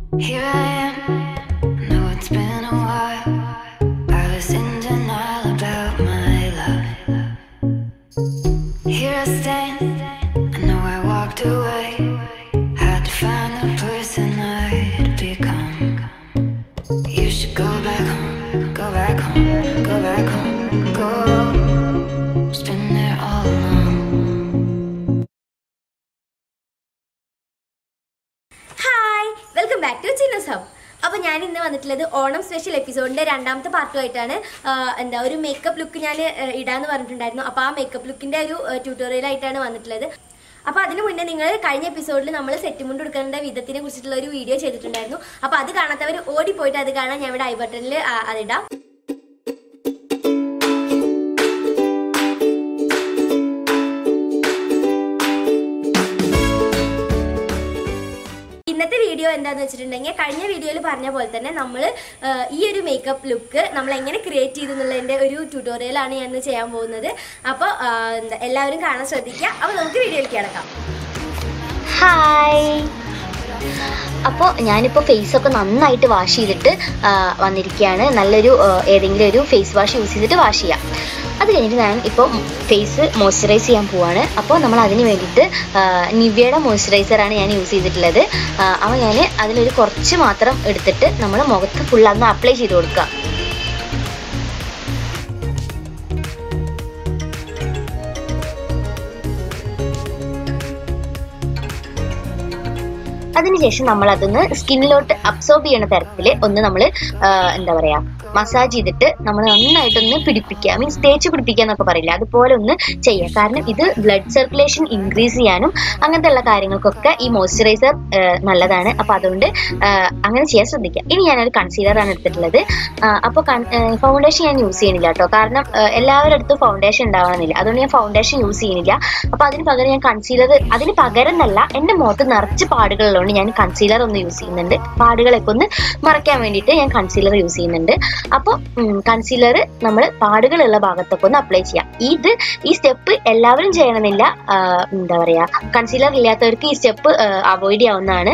Here I am. Know it's been a while. I was in denial about my love. Here I stand. I know I walked away. Had to find the person I'd become. You should go back home. Go back home. Go back home. Go. It's been there all along. Hi welcome back to Chinnas hub അപ്പോൾ ഞാൻ ഇന്ന് വന്നിട്ടുള്ളത് Onam special എപ്പിസോഡിന്റെ രണ്ടാമത്തെ പാർട്ടുമായിട്ടാണ് എന്താ ഒരു makeup look ഞാൻ ഇടാന്ന് പറഞ്ഞിട്ടുണ്ടായിരുന്നു അപ്പോൾ ആ മേക്കപ്പ് ലുക്കിന്റെ ഒരു ട്യൂട്ടോറിയൽ ആയിട്ടാണ് വന്നിട്ടുള്ളത് അപ്പോൾ അതിന് മുന്നേ നിങ്ങൾ കഴിഞ്ഞ എപ്പിസോഡിൽ നമ്മൾ സെറ്റ് മുണ്ട് കൊടുക്കേണ്ട വിധത്തിനെ കുറിച്ചിട്ടുള്ള ഒരു വീഡിയോ ചെയ്തിട്ടുണ്ടായിരുന്നു അപ്പോൾ അത് കാണാത്തവർ ഓടിപ്പോയിട്ട് അത് കാണാൻ ഞാൻ ഇവിടെ ഐ ബട്ടണിൽ അതിടാം ഇന്നത്തെ വീഡിയോ എന്താന്ന് വെച്ചിട്ടുണ്ടെങ്കിൽ കഴിഞ്ഞ വീഡിയോയിൽ പറഞ്ഞ പോലെ തന്നെ നമ്മൾ ഈ ഒരു മേക്കപ്പ് ലുക്ക് നമ്മൾ എങ്ങനെ ക്രിയേറ്റ് ചെയ്തു എന്നുള്ളതിന്റെ ഒരു ട്യൂട്ടോറിയലാണ് ഞാൻ ഇന്ന് ചെയ്യാൻ പോകുന്നത് അപ്പോൾ എന്താ എല്ലാവരും കാണാൻ ശ്രദ്ധിക്കുക അപ്പോൾ നമുക്ക് വീഡിയോയിലേക്ക് കിടക്കാം ഹായ് അപ്പോൾ ഞാനിപ്പോൾ ഫേസൊക്കെ നന്നായിട്ട് വാഷ് ചെയ്തിട്ട് ആ, വന്നിരിക്കുകയാണ് നല്ലൊരു ആ, ഏതെങ്കിലും ഒരു ഫേസ് വാഷ് യൂസ് ചെയ്തിട്ട് വാഷ് ചെയ്യാം അത് കഴിഞ്ഞിട്ട് ഞാൻ ഇപ്പോൾ ഫേസ് മോയ്സ്ചറൈസ് ചെയ്യാൻ പോവാണ് അപ്പോൾ നമ്മൾ അതിന് വേണ്ടിയിട്ട് ആ, നിവ്യയുടെ മോയ്സ്ചറൈസറാണ് ഞാൻ യൂസ് ചെയ്തിട്ടുള്ളത് ആ, അപ്പോൾ ഞാൻ അതിലൊരു കുറച്ച് മാത്രം എടുത്തിട്ട് നമ്മൾ മുഖത്ത് ഫുൾ അന്ന് അപ്ലൈ ചെയ്ത് കൊടുക്കുക അതിനുശേഷം നമ്മൾ അതൊന്ന് സ്കിന്നിലോട്ട് അബ്സോർബ് ചെയ്യണ തരത്തിൽ ഒന്ന് നമ്മൾ എന്താ പറയാ മസാജ് ചെയ്തിട്ട് നമ്മൾ നന്നായിട്ടൊന്ന് പിടിപ്പിക്കുക മീൻസ് തേച്ച് പിടിപ്പിക്കുക എന്നൊക്കെ പറയില്ല അതുപോലെ ഒന്ന് ചെയ്യുക കാരണം ഇത് ബ്ലഡ് സർക്കുലേഷൻ ഇൻക്രീസ് ചെയ്യാനും അങ്ങനത്തെ ഉള്ള കാര്യങ്ങൾക്കൊക്കെ ഈ മോയ്സ്ചറൈസർ നല്ലതാണ് അപ്പൊ അതുകൊണ്ട് ആ, അങ്ങനെ ചെയ്യാൻ ശ്രദ്ധിക്കുക ഇനി ഞാനൊരു കൺസീലർ ആണ് എടുത്തിട്ടുള്ളത് അപ്പോൾ ഫൗണ്ടേഷൻ ഞാൻ യൂസ് ചെയ്യണില്ല കേട്ടോ കാരണം ആ, എല്ലാവരുടെ അടുത്തും ഫൗണ്ടേഷൻ ഉണ്ടാവണമെന്നില്ല അതുകൊണ്ട് ഞാൻ ഫൗണ്ടേഷൻ യൂസ് ചെയ്യുന്നില്ല അപ്പൊ അതിന് പകരം ഞാൻ കൺസീലർ അതിന് പകരം എന്നല്ല എന്റെ മുഖത്ത് നിറച്ച് പാടുകളുള്ളതുകൊണ്ട് ഞാൻ കൺസീലർ ഒന്ന് യൂസ് ചെയ്യുന്നുണ്ട് പാടുകളൊക്കെ ഒന്ന് മറയ്ക്കാൻ വേണ്ടിയിട്ട് ഞാൻ കൺസീലർ യൂസ് ചെയ്യുന്നുണ്ട് അപ്പോൾ കൺസീലർ നമ്മൾ പാടുകളുള്ള ഭാഗത്തൊക്കെ ഒന്ന് അപ്ലൈ ചെയ്യാം ഇത് ഈ സ്റ്റെപ്പ് എല്ലാവരും ചെയ്യണമെന്നില്ല ആ, എന്താ പറയാ കൺസീലർ ഇല്ലാത്തവർക്ക് ഈ സ്റ്റെപ്പ് അവോയ്ഡ് ചെയ്യാവുന്നതാണ്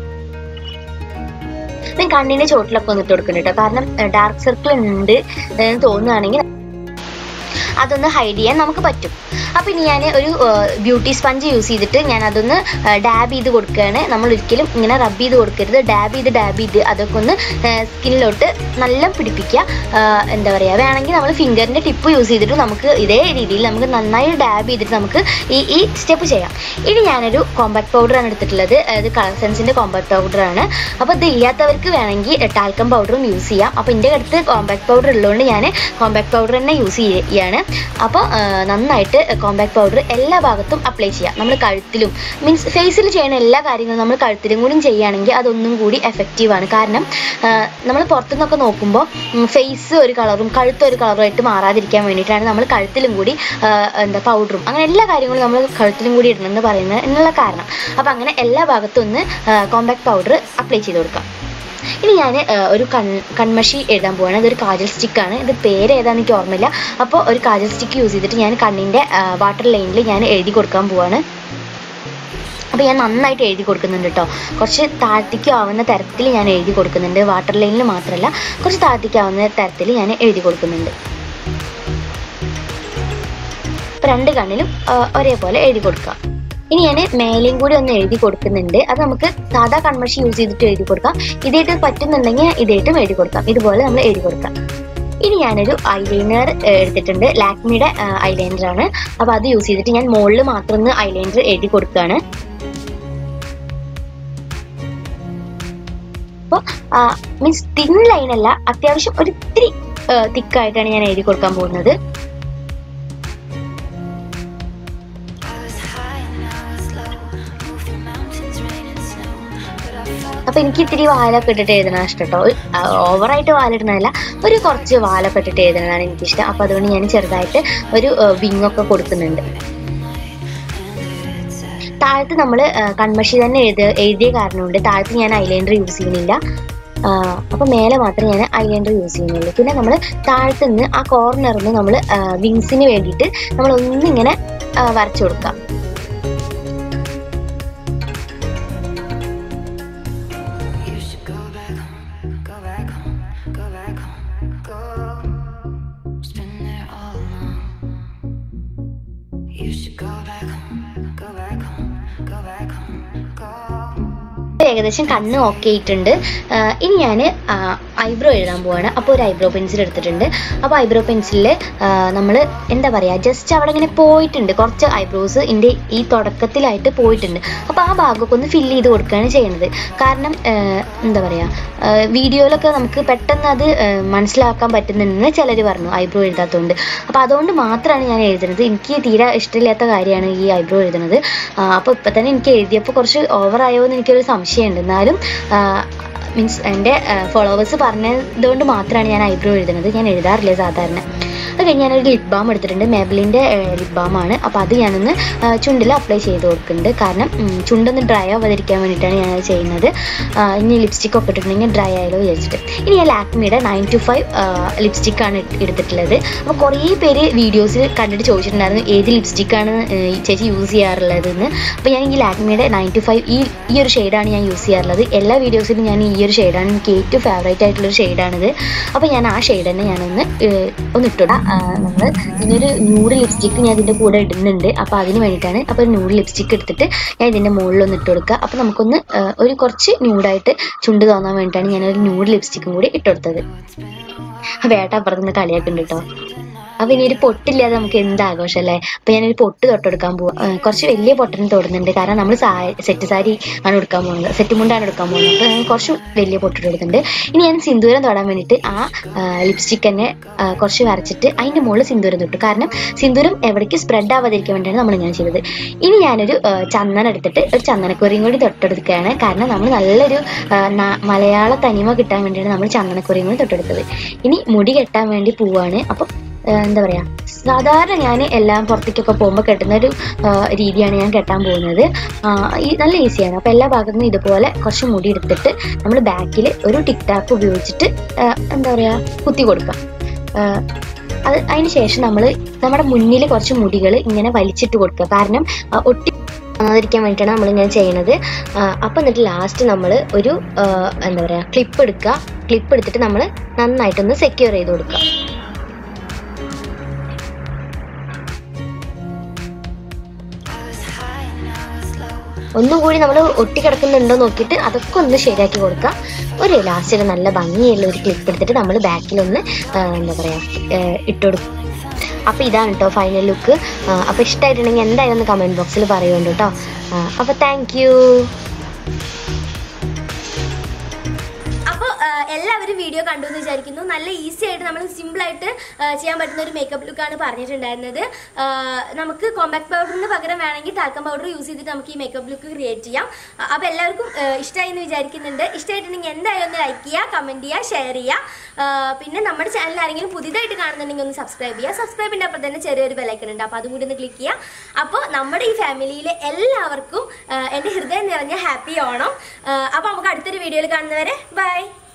ഞാൻ കണ്ണിന്റെ ചോട്ടിലൊക്കെ ഒന്ന് ഇട്ട് കൊടുക്കുന്നുണ്ട് കേട്ടോ കാരണം ഡാർക്ക് സർക്കിൾ ഉണ്ട് എന്ന് തോന്നുകയാണെങ്കിൽ അതൊന്ന് ഹൈഡ് ചെയ്യാൻ നമുക്ക് പറ്റും അപ്പോൾ ഇനി ഞാൻ ഒരു ബ്യൂട്ടി സ്പഞ്ച് യൂസ് ചെയ്തിട്ട് ഞാൻ അതൊന്ന് ഡാബ് ചെയ്ത് കൊടുക്കുകയാണ് നമ്മൾ ഒരിക്കലും ഇങ്ങനെ റബ്ബ് ചെയ്ത് കൊടുക്കരുത് ഡാബ് ചെയ്ത് ഡാബ് ചെയ്ത് അതൊക്കെ ഒന്ന് സ്കിന്നിലോട്ട് നല്ല പിടിപ്പിക്കുക ആ, എന്താ പറയുക വേണമെങ്കിൽ നമ്മൾ ഫിംഗറിൻ്റെ ടിപ്പ് യൂസ് ചെയ്തിട്ട് നമുക്ക് ഇതേ രീതിയിൽ നമുക്ക് നന്നായി ഡാബ് ചെയ്തിട്ട് നമുക്ക് ഈ ഈ സ്റ്റെപ്പ് ചെയ്യാം ഇനി ഞാനൊരു കോമ്പാക്ട് പൗഡറാണ് എടുത്തിട്ടുള്ളത് അത് കളർ സെൻസിൻ്റെ കോമ്പാക്ട് പൗഡറാണ് അപ്പോൾ ഇത് ഇല്ലാത്തവർക്ക് വേണമെങ്കിൽ ടാൽക്കം പൗഡറും യൂസ് ചെയ്യാം അപ്പോൾ എൻ്റെ അടുത്ത് കോമ്പാക്ട് പൗഡർ ഉള്ളതുകൊണ്ട് ഞാൻ കോമ്പാക്ട് പൗഡർ തന്നെ യൂസ് ചെയ്യാണ് അപ്പോൾ നന്നായിട്ട് കോമ്പാക്ട് പൗഡർ എല്ലാ ഭാഗത്തും അപ്ലൈ ചെയ്യാം നമ്മൾ കഴുത്തിലും മീൻസ് ഫേസിൽ ചെയ്യുന്ന എല്ലാ കാര്യങ്ങളും നമ്മൾ കഴുത്തിലും കൂടി ചെയ്യുകയാണെങ്കിൽ അതൊന്നും കൂടി എഫക്റ്റീവാണ് കാരണം നമ്മൾ പുറത്തുനിന്നൊക്കെ നോക്കുമ്പോൾ ഫേസ് ഒരു കളറും കഴുത്ത് ഒരു കളറുമായിട്ട് മാറാതിരിക്കാൻ വേണ്ടിയിട്ടാണ് നമ്മൾ കഴുത്തിലും കൂടി ആ, എന്താ പൗഡറും അങ്ങനെ എല്ലാ കാര്യങ്ങളും നമ്മൾ കഴുത്തിലും കൂടി ഇടണമെന്ന് പറയുന്നത് എന്നുള്ള കാരണം അപ്പോൾ അങ്ങനെ എല്ലാ ഭാഗത്തും ഒന്ന് കോമ്പാക്ട് പൗഡർ അപ്ലൈ ചെയ്ത് കൊടുക്കാം ഇനി ഞാൻ ഒരു കൺ കൺമഷി എഴുതാൻ പോവാണ് ഇതൊരു കാജൽ സ്റ്റിക്കാണ് ഇത് പേര് ഏതാണെന്ന് എനിക്ക് ഓർമ്മയില്ല അപ്പോൾ ഒരു കാജൽ സ്റ്റിക്ക് യൂസ് ചെയ്തിട്ട് ഞാൻ കണ്ണിൻ്റെ വാട്ടർ ലൈനിൽ ഞാൻ എഴുതി കൊടുക്കാൻ പോവാണ് അപ്പോൾ ഞാൻ നന്നായിട്ട് എഴുതി കൊടുക്കുന്നുണ്ട് കേട്ടോ കുറച്ച് താഴ്ത്തിക്ക് ആവുന്ന തരത്തിൽ ഞാൻ എഴുതി കൊടുക്കുന്നുണ്ട് വാട്ടർ ലൈനിൽ മാത്രമല്ല കുറച്ച് താഴ്ത്തിക്ക് ആവുന്ന തരത്തിൽ ഞാൻ എഴുതി കൊടുക്കുന്നുണ്ട് അപ്പോൾ രണ്ട് കണ്ണിലും ആ, ഒരേപോലെ എഴുതി കൊടുക്കുക ഇനി ഞാൻ മേലെയും കൂടി ഒന്ന് എഴുതി കൊടുക്കുന്നുണ്ട് അത് നമുക്ക് സാധാ കൺമഷി യൂസ് ചെയ്തിട്ട് എഴുതി കൊടുക്കാം ഇതായിട്ട് പറ്റുന്നുണ്ടെങ്കിൽ ഇതായിട്ടും എഴുതി കൊടുക്കാം ഇതുപോലെ നമ്മൾ എഴുതി കൊടുക്കാം ഇനി ഞാനൊരു ഐലൈനർ എടുത്തിട്ടുണ്ട് ലാക്മിയുടെ ഐലൈനർ ആണ് അപ്പോൾ അത് യൂസ് ചെയ്തിട്ട് ഞാൻ മുകളിൽ മാത്രം ഒന്ന് ഐലൈനർ എഴുതി കൊടുക്കുകയാണ് അപ്പോൾ മീൻസ് തിൻ ലൈൻ അല്ല അത്യാവശ്യം ഒരു ഇത്തിരി തിക്കായിട്ടാണ് ഞാൻ എഴുതി കൊടുക്കാൻ പോകുന്നത് I was high and I was low. Moved through mountains, rain and snow. But I felt അപ്പൊ എനിക്ക് ഇത്തിരി വാലൊക്കെ ഇട്ടിട്ട് എഴുതണ ഇഷ്ടം കേട്ടോ ഓവറായിട്ട് വാലിടുന്നതല്ല ഒരു കുറച്ച് വാലൊക്കെ ഇട്ടിട്ട് എഴുതണതാണ് എനിക്കിഷ്ടം അപ്പൊ അതുകൊണ്ട് ഞാൻ ചെറുതായിട്ട് ഒരു വിങ് ഒക്കെ കൊടുക്കുന്നുണ്ട് താഴത്ത് നമ്മൾ കൺമഷി തന്നെ എഴുതി എഴുതിയ കാരണം കൊണ്ട് താഴത്ത് ഞാൻ ഐലൈനർ യൂസ് ചെയ്യുന്നില്ല ആ, അപ്പൊ മേലെ മാത്രമേ ഞാൻ ഐലൈനർ യൂസ് ചെയ്യുന്നുള്ളൂ പിന്നെ നമ്മൾ താഴത്ത് നിന്ന് ആ കോർണറിൽ നിന്ന് നമ്മൾ വിങ്സിന് വേണ്ടിയിട്ട് നമ്മൾ ഒന്നിങ്ങനെ ആ, വരച്ചു കൊടുക്കാം You should ഏകദേശം കണ്ണ് ഓക്കെ ആയിട്ടുണ്ട് ആ, ഇനി ഞാൻ ഐബ്രോ എഴുതാൻ പോവാണ് അപ്പോൾ ഒരു ഐബ്രോ പെൻസിൽ എടുത്തിട്ടുണ്ട് അപ്പോൾ ഐബ്രോ പെൻസിലിൽ നമ്മൾ എന്താ പറയുക ജസ്റ്റ് അവിടെ ഇങ്ങനെ പോയിട്ടുണ്ട് കുറച്ച് ഐബ്രോസ് എൻ്റെ ഈ തുടക്കത്തിലായിട്ട് പോയിട്ടുണ്ട് അപ്പോൾ ആ ഭാഗമൊക്കെ ഒന്ന് ഫില്ല് ചെയ്ത് കൊടുക്കുകയാണ് ചെയ്യുന്നത് കാരണം ആ, എന്താ പറയുക വീഡിയോയിലൊക്കെ നമുക്ക് പെട്ടെന്ന് അത് ആ, മനസ്സിലാക്കാൻ പറ്റുന്നുണ്ടെന്ന് ചിലർ പറഞ്ഞു ഐബ്രോ എഴുതാത്തതുകൊണ്ട് അപ്പോൾ അതുകൊണ്ട് മാത്രമാണ് ഞാൻ എഴുതുന്നത് എനിക്ക് തീരെ ഇഷ്ടമില്ലാത്ത കാര്യമാണ് ഈ ഐബ്രോ എഴുതുന്നത് അപ്പോൾ ഇപ്പം തന്നെ എനിക്ക് എഴുതിയപ്പോൾ കുറച്ച് ഓവറായോ എന്ന് എനിക്കൊരു സംശയമുണ്ട് എന്നാലും മീൻസ് എൻ്റെ ഫോളോവേഴ്സ് പറഞ്ഞതുകൊണ്ട് മാത്രമാണ് ഞാൻ ഐബ്രോ എഴുതുന്നത് ഞാൻ എഴുതാറില്ല സാധാരണ അത് കഴിഞ്ഞ് ഞാനൊരു ലിപ് ബാം എടുത്തിട്ടുണ്ട് മേബിലിൻ്റെ ലിപ് ബാമാണ് അപ്പോൾ അത് ഞാനൊന്ന് ആ, ചുണ്ടിൽ അപ്ലൈ ചെയ്ത് കൊടുക്കുന്നുണ്ട് കാരണം ഉം, ചുണ്ടൊന്ന് ഡ്രൈ ആവാതിരിക്കാൻ വേണ്ടിയിട്ടാണ് ഞാനത് ചെയ്യുന്നത് ആ, ഇനി ലിപ്സ്റ്റിക് ഒക്കെ ഇട്ടിട്ടുണ്ടെങ്കിൽ ഡ്രൈ ആയാലോ വിചാരിച്ചിട്ട് ഇനി ഞാൻ ലാക്മിയുടെ നയൻ ടു ഫൈവ് ലിപ്സ്റ്റിക്കാണ് എടുത്തിട്ടുള്ളത് അപ്പോൾ കുറേ പേര് വീഡിയോസിൽ കണ്ടിട്ട് ചോദിച്ചിട്ടുണ്ടായിരുന്നു ഏത് ലിപ്സ്റ്റിക്കാണ് ഈ ചേച്ചി യൂസ് ചെയ്യാറുള്ളതെന്ന് അപ്പോൾ ഞാൻ ഈ ലാക്മിയുടെ നയൻ ടു ഫൈവ് ഈ ഈ ഒരു ഷെയ്ഡാണ് ഞാൻ യൂസ് ചെയ്യാറുള്ളത് എല്ലാ വീഡിയോസിലും ഞാൻ ഈ ഒരു ഷെയ്ഡാണ് എനിക്ക് ഏറ്റവും ഫേവറേറ്റ് ആയിട്ടുള്ളൊരു ഷെയ്ഡാണിത് അപ്പോൾ ഞാൻ ആ ഷെയ്ഡ് തന്നെ ഞാനൊന്ന് ഏഹ്, ഒന്ന് ഇട്ടുവിടാം നമ്മൾ ഇതിനൊരു ന്യൂഡ് ലിപ്സ്റ്റിക്ക് ഞാൻ ഇതിൻ്റെ കൂടെ ഇടുന്നുണ്ട് അപ്പോൾ അതിന് വേണ്ടിയിട്ടാണ് അപ്പോൾ ഒരു ന്യൂഡ് ലിപ്സ്റ്റിക്ക് എടുത്തിട്ട് ഞാൻ ഇതിൻ്റെ മുകളിൽ ഒന്ന് ഇട്ട് കൊടുക്കുക അപ്പോൾ നമുക്കൊന്ന് ഏഹ്, ഒരു കുറച്ച് ന്യൂഡായിട്ട് ചുണ്ട് തോന്നാൻ വേണ്ടിയിട്ടാണ് ഞാനൊരു ന്യൂഡ് ലിപ്സ്റ്റിക്കും കൂടി ഇട്ടുകൊടുത്തത് വേട്ട അപ്പുറത്ത് നിന്ന് കളിയാക്കുന്നുണ്ട് കേട്ടോ അപ്പൊ ഇനി ഒരു പൊട്ടില്ലാതെ നമുക്ക് എന്ത് ആഘോഷമല്ലേ അപ്പൊ ഞാനൊരു പൊട്ട് തൊട്ടെടുക്കാൻ പോവാ ഏർ കുറച്ച് വലിയ പൊട്ടിന് തൊടുന്നുണ്ട് കാരണം നമ്മൾ സെറ്റ് സാരി ആണ് എടുക്കാൻ പോകുന്നത് സെറ്റ് മുണ്ടാണ് എടുക്കാൻ പോകുന്നത് അപ്പൊ ഞാൻ കുറച്ച് വലിയ പൊട്ടിട്ട് കൊടുക്കുന്നുണ്ട് ഇനി ഞാൻ സിന്ദൂരം തൊടാൻ വേണ്ടിയിട്ട് ആ ലിപ്സ്റ്റിക് തന്നെ ആ, കുറച്ച് വരച്ചിട്ട് അതിന്റെ മുകളിൽ സിന്ദൂരം തൊട്ടു കാരണം സിന്ദൂരം എവിടേക്ക് സ്പ്രെഡ് ആവാതിരിക്കാൻ വേണ്ടിയാണ് നമ്മൾ ഇങ്ങനെ ചെയ്തത് ഇനി ഞാനൊരു ആ, ചന്ദനം എടുത്തിട്ട് ഒരു ചന്ദനക്കുറിയും കൂടി തൊട്ടെടുക്കുകയാണ് കാരണം നമ്മൾ നല്ലൊരു ആ, ന- മലയാള തനിമ കിട്ടാൻ വേണ്ടിയാണ് നമ്മൾ ചന്ദനക്കുറിയും കൂടി തൊട്ടെടുത്തത് ഇനി മുടി കെട്ടാൻ വേണ്ടി പോവാണ് അപ്പം ഏഹ് എന്താ പറയാ സാധാരണ ഞാൻ എല്ലാം പുറത്തേക്കൊക്കെ പോകുമ്പോൾ കെട്ടുന്ന ഒരു ആഹ് രീതിയാണ് ഞാൻ കെട്ടാൻ പോകുന്നത് ആഹ് ഈ നല്ല ഈസിയാണ് അപ്പോൾ എല്ലാ ഭാഗത്തും ഇതുപോലെ കുറച്ച് മുടി എടുത്തിട്ട് നമ്മൾ ബാക്കിൽ ഒരു ടിക് ടാപ്പ് ഉപയോഗിച്ചിട്ട് ആഹ് എന്താ പറയാ കുത്തി കൊടുക്കാം ആഹ് അത് അതിന് ശേഷം നമ്മൾ നമ്മുടെ മുന്നിൽ കുറച്ച് മുടികൾ ഇങ്ങനെ വലിച്ചിട്ട് കൊടുക്കുക കാരണം ആഹ് ഒട്ടി കാണാതിരിക്കാൻ വേണ്ടിയിട്ടാണ് നമ്മളിങ്ങനെ ചെയ്യുന്നത് അപ്പം എന്നിട്ട് ലാസ്റ്റ് നമ്മൾ ഒരു ആഹ് എന്താ പറയുക ക്ലിപ്പ് എടുക്കുക ക്ലിപ്പ് എടുത്തിട്ട് നമ്മൾ നന്നായിട്ടൊന്ന് സെക്യൂർ ചെയ്ത് കൊടുക്കുക I was high and I was low. ഒന്നും കൂടി നമ്മൾ ഒട്ടിക്കിടക്കുന്നുണ്ടോ നോക്കിയിട്ട് അതൊക്കെ ഒന്ന് ശരിയാക്കി കൊടുക്കുക ഒരു ലാസ്റ്റിൽ നല്ല ഭംഗിയുള്ള ഒരു ക്ലിപ്പ് എടുത്തിട്ട് നമ്മൾ ബാക്കിലൊന്ന് ആ, എന്താ പറയുക ഇട്ടുകൊടുക്കും അപ്പോൾ ഇതാണ് കേട്ടോ ഫൈനൽ ലുക്ക് അപ്പോൾ ഇഷ്ടമായിട്ടുണ്ടെങ്കിൽ എന്തായാലും ഒന്ന് കമൻറ്റ് ബോക്സിൽ പറയുന്നുണ്ട് കേട്ടോ അപ്പോൾ താങ്ക് യു അപ്പോൾ എല്ലാവരും വീഡിയോ കണ്ടു എന്ന് വിചാരിക്കുന്നു നല്ല ഈസി ആയിട്ട് നമ്മൾ സിമ്പിൾ ആയിട്ട് ആ, ചെയ്യാൻ പറ്റുന്ന ഒരു മേക്കപ്പ് ലുക്കാണ് പറഞ്ഞിട്ടുണ്ടായിരുന്നത് ആ, നമുക്ക് കോമ്പാക്ട് പൗഡറിന് പകരം വേണമെങ്കിൽ ടാൽക്കം പൗഡർ യൂസ് ചെയ്തിട്ട് നമുക്ക് ഈ മേക്കപ്പ് ലുക്ക് ക്രിയേറ്റ് ചെയ്യാം ആ, അപ്പോൾ എല്ലാവർക്കും ആ, ഇഷ്ടമായി എന്ന് വിചാരിക്കുന്നുണ്ട് ഇഷ്ടമായിട്ടുണ്ടെങ്കിൽ എന്തായാലും ഒന്ന് ലൈക്ക് ചെയ്യുക കമൻറ്റ് ചെയ്യുക ഷെയർ ചെയ്യുക ആ, പിന്നെ നമ്മുടെ ചാനൽ ആരെങ്കിലും പുതിയതായിട്ട് കാണുന്നുണ്ടെങ്കിൽ ഒന്ന് സബ്സ്ക്രൈബ് ചെയ്യുക സബ്സ്ക്രൈബിൻ്റെ അപ്പുറം തന്നെ ചെറിയൊരു ബെലൈക്കൺ ഉണ്ട് അപ്പോൾ അതും കൂടി ഒന്ന് ക്ലിക്ക് ചെയ്യുക അപ്പോൾ നമ്മുടെ ഈ ഫാമിലിയിലെ എല്ലാവർക്കും ആ, എൻ്റെ ഹൃദയം നിറഞ്ഞ ഹാപ്പി ഓണം അപ്പോൾ നമുക്ക് അടുത്തൊരു വീഡിയോയിൽ കാണുന്നവരെ ബൈ